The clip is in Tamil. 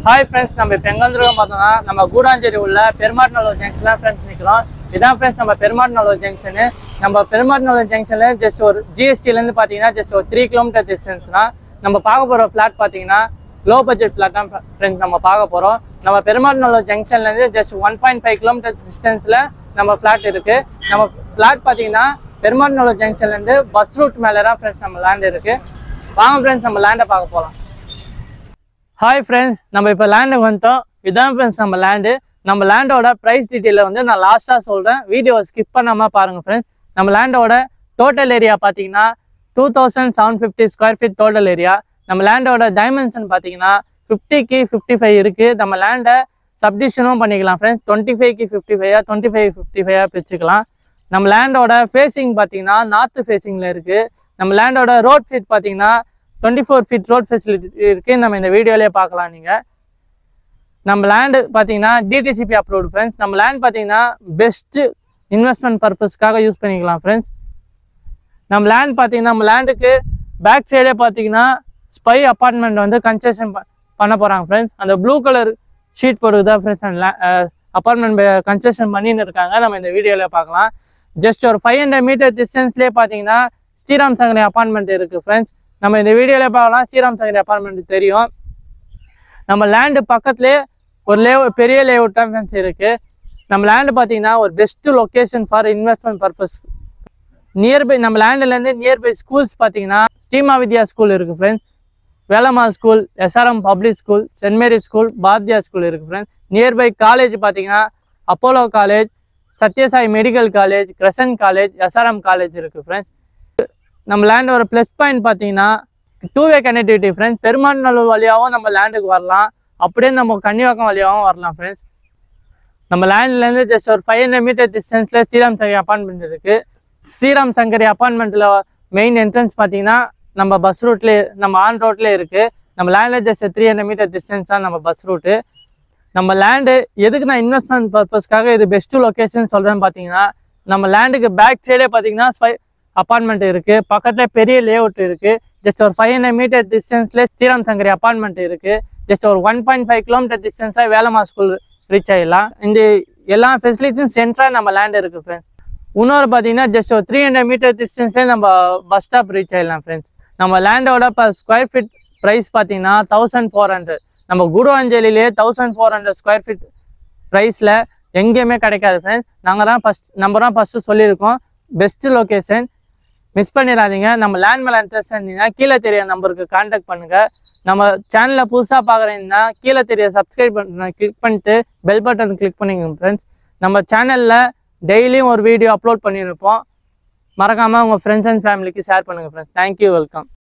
ஹாய் ஃப்ரெண்ட்ஸ் நம்ம இப்போ எங்க வந்துருக்கோம் பார்த்தோம்னா நம்ம கூடாஞ்சேரி உள்ள பெருமாட்நல்லூர் ஜங்ஷன் தான் ஃப்ரெண்ட்ஸ் நிற்கிறோம் இதான் ஃப்ரெண்ட்ஸ் நம்ம பெருமாட்நல்லூர் ஜங்ஷனு நம்ம பெருமாட்நல்லூர் ஜங்ஷன்ல ஜஸ்ட் ஒரு ஜிஎஸ்டிலேருந்து பார்த்தீங்கன்னா ஜஸ்ட் ஒரு த்ரீ கிலோமீட்டர் டிஸ்டன்ஸ்னா நம்ம பார்க்க போகிற ஃப்ளாட் பார்த்தீங்கன்னா லோ பட்ஜெட் ஃப்ளாட் தான் ஃப்ரெண்ட்ஸ் நம்ம பார்க்க போகிறோம் நம்ம பெருமாட்நல்லூர் ஜங்ஷன்லேருந்து just one point five kilometre டிஸ்டன்ஸில் நம்ம ஃப்ளாட் இருக்கு நம்ம ஃப்ளாட் பார்த்தீங்கன்னா பெருமாட்நல்லூர் ஜங்ஷன்லேருந்து பஸ் ரூட் மேலே தான் ஃப்ரெண்ட்ஸ் நம்ம லேண்ட் இருக்கு வாங்க ஃப்ரெண்ட்ஸ் நம்ம லேண்டை பார்க்க போகலாம் ஹாய் ஃப்ரெண்ட்ஸ் நம்ம இப்போ லேண்டுக்கு வந்துட்டோம் இதான் ஃப்ரெண்ட்ஸ் நம்ம லேண்டு நம்ம லேண்டோட ப்ரைஸ் டீட்டெயிலை வந்து நான் லாஸ்ட்டாக சொல்கிறேன் வீடியோவை ஸ்கிப் பண்ணாமல் பாருங்கள் ஃப்ரெண்ட்ஸ் நம்ம லேண்டோட டோட்டல் ஏரியா பார்த்தீங்கன்னா two thousand seven fifty square feet total area நம்ம லேண்டோட டைமென்ஷன் பார்த்தீங்கன்னா ஃபிஃப்டிக்கு ஃபிஃப்டி ஃபைவ் இருக்குது நம்ம லேண்டை சப்டிஷனும் பண்ணிக்கலாம் ஃப்ரெண்ட்ஸ் டுவெண்ட்டி ஃபைவ்க்கு fifty five twenty five fifty ஃபைவாக பிரிச்சுக்கலாம் நம்ம லேண்டோட ஃபேஸிங் பார்த்தீங்கன்னா நார்த்து ஃபேஸிங்கில் இருக்குது நம்ம லேண்டோட ரோட் ஃபீட் பார்த்தீங்கன்னா twenty four feet road facility இருக்குது நம்ம இந்த வீடியோலேயே பார்க்கலாம் நீங்கள் நம்ம லேண்டு பார்த்தீங்கன்னா டிடிசிபி அப்ரூவ்டு ஃப்ரெண்ட்ஸ் நம்ம லேண்ட் பார்த்தீங்கன்னா பெஸ்ட்டு இன்வெஸ்ட்மெண்ட் பர்பஸ்க்காக யூஸ் பண்ணிக்கலாம் ஃப்ரெண்ட்ஸ் நம்ம லேண்ட் பார்த்தீங்கன்னா நம்ம லேண்டுக்கு பேக் சைடே பார்த்தீங்கன்னா ஸ்பை அப்பார்ட்மெண்ட் வந்து கன்ஸ்ட்ரக்ஷன் பண்ண போகிறாங்க ஃப்ரெண்ட்ஸ் அந்த ப்ளூ கலர் ஷீட் போடுறது தான் ஃப்ரெண்ட்ஸ் அப்பார்ட்மெண்ட் கன்ஸ்ட்ரக்ஷன் பண்ணின்னு இருக்காங்க நம்ம இந்த வீடியோவில் பார்க்கலாம் ஜஸ்ட் ஒரு ஃபைவ் ஹண்ட்ரட் மீட்டர் டிஸ்டன்ஸ்லேயே பார்த்தீங்கன்னா ஸ்ரீராம் சங்கரி அப்பார்ட்மெண்ட் இருக்குது ஃப்ரெண்ட்ஸ் நம்ம இந்த வீடியோவில் பார்க்கலாம் ஸ்ரீராம் சங்கரி அப்பார்ட்மெண்ட் தெரியும் நம்ம லேண்டு பக்கத்துலேயே ஒரு லே பெரிய லேஅவுட் தான் ஃப்ரெண்ட்ஸ் இருக்குது நம்ம லேண்டு பார்த்தீங்கன்னா ஒரு best location for investment purpose nearby நம்ம லேண்ட்லேருந்து நியர்பை ஸ்கூல்ஸ் பார்த்தீங்கன்னா ஸ்ரீமா வித்யா ஸ்கூல் இருக்குது friends Velamma school SRM public school Saint Mary school Bharathiya school இருக்குது ஃப்ரெண்ட்ஸ் நியர்பை காலேஜ் பார்த்தீங்கன்னா Apollo college Sathya Sai medical college Crescent college SRM college இருக்குது ஃப்ரெண்ட்ஸ் நம்ம லேண்டோட ப்ளஸ் பாயிண்ட் பார்த்தீங்கன்னா two way connectivity friends Perumanallur வழியாகவும் நம்ம லேண்டுக்கு வரலாம் அப்படியே நம்ம கன்னிவாக்கம் வழியாகவும் வரலாம் ஃப்ரெண்ட்ஸ் நம்ம லேண்ட்லேருந்து ஜஸ்ட் ஒரு ஃபைவ் ஹண்ட்ரட் மீட்டர் டிஸ்டன்ஸில் ஸ்ரீராம் சங்கரி அப்பார்ட்மெண்ட் இருக்குது ஸ்ரீராம் சங்கரி அப்பார்ட்மெண்ட்டில் மெயின் என்ட்ரன்ஸ் பார்த்தீங்கன்னா நம்ம பஸ் ரூட்லேயே நம்ம ஆன் ரோட்லேயே இருக்குது நம்ம லேண்டில் just three hundred metre distance தான் நம்ம பஸ் ரூட்டு நம்ம லேண்டு எதுக்கு நான் இன்வெஸ்ட்மெண்ட் பர்பஸ்க்காக இது பெஸ்ட்டு லொக்கேஷன் சொல்கிறேன்னு பார்த்தீங்கன்னா நம்ம லேண்டுக்கு பேக் சைடே பார்த்தீங்கன்னா ஸ்பை அப்பார்ட்மெண்ட் இருக்குது பக்கத்தில் பெரிய லேஅவுட் இருக்குது ஜஸ்ட் ஒரு ஃபைவ் ஹண்ட்ரட் மீட்டர் டிஸ்டன்ஸ்ல ஸ்ரீராம் சங்கரி அப்பார்ட்மெண்ட் இருக்குது ஜஸ்ட் ஒரு ஒன் பாயிண்ட் ஃபைவ் கிலோமீட்டர் டிஸ்டன்ஸில் வேலம்மா ஸ்கூல் ரீச் ஆகிடலாம் இந்த எல்லா ஃபெசிலிட்டியும் சென்ட்ராக நம்ம லேண்ட் இருக்குது ஃப்ரெண்ட்ஸ் இன்னொரு பார்த்தீங்கன்னா ஜஸ்ட் ஒரு த்ரீ ஹண்ட்ரட் மீட்டர் டிஸ்டன்ஸ்லேயே நம்ம பஸ் ஸ்டாப் ரீச் ஆகிடலாம் ஃப்ரெண்ட்ஸ் நம்ம லேண்டோட இப்போ ஸ்கொயர் ஃபீட் ப்ரைஸ் பார்த்தீங்கன்னா தௌசண்ட் ஃபோர் ஹண்ட்ரட் நம்ம குடுவாஞ்சலிலே thousand four hundred square feet ப்ரைஸில் எங்கேயுமே கிடைக்காது ஃப்ரெண்ட்ஸ் நாங்கள் தான் ஃபஸ்ட் நம்ம தான் ஃபஸ்ட்டு சொல்லியிருக்கோம் பெஸ்ட்டு லொக்கேஷன் மிஸ் பண்ணிடாதீங்க நம்ம லேண்ட் மேலே இன்ட்ரெஸ்ட் இருந்தீங்கன்னா கீழே தெரிய நம்பருக்கு காண்டாக்ட் பண்ணுங்கள் நம்ம சேனலில் புதுசாக பார்க்குறீங்கன்னா கீழே தெரிய சப்ஸ்கிரைப் பண்ண கிளிக் பண்ணிட்டு பெல் பட்டன் கிளிக் பண்ணிக்கோங்க ஃப்ரெண்ட்ஸ் நம்ம சேனலில் டெய்லியும் ஒரு வீடியோ அப்லோட் பண்ணியிருப்போம் மறக்காமல் உங்கள் ஃப்ரெண்ட்ஸ் அண்ட் ஃபேமிலிக்கு ஷேர் பண்ணுங்கள் ஃப்ரெண்ட்ஸ் தேங்க்யூ வெல்கம்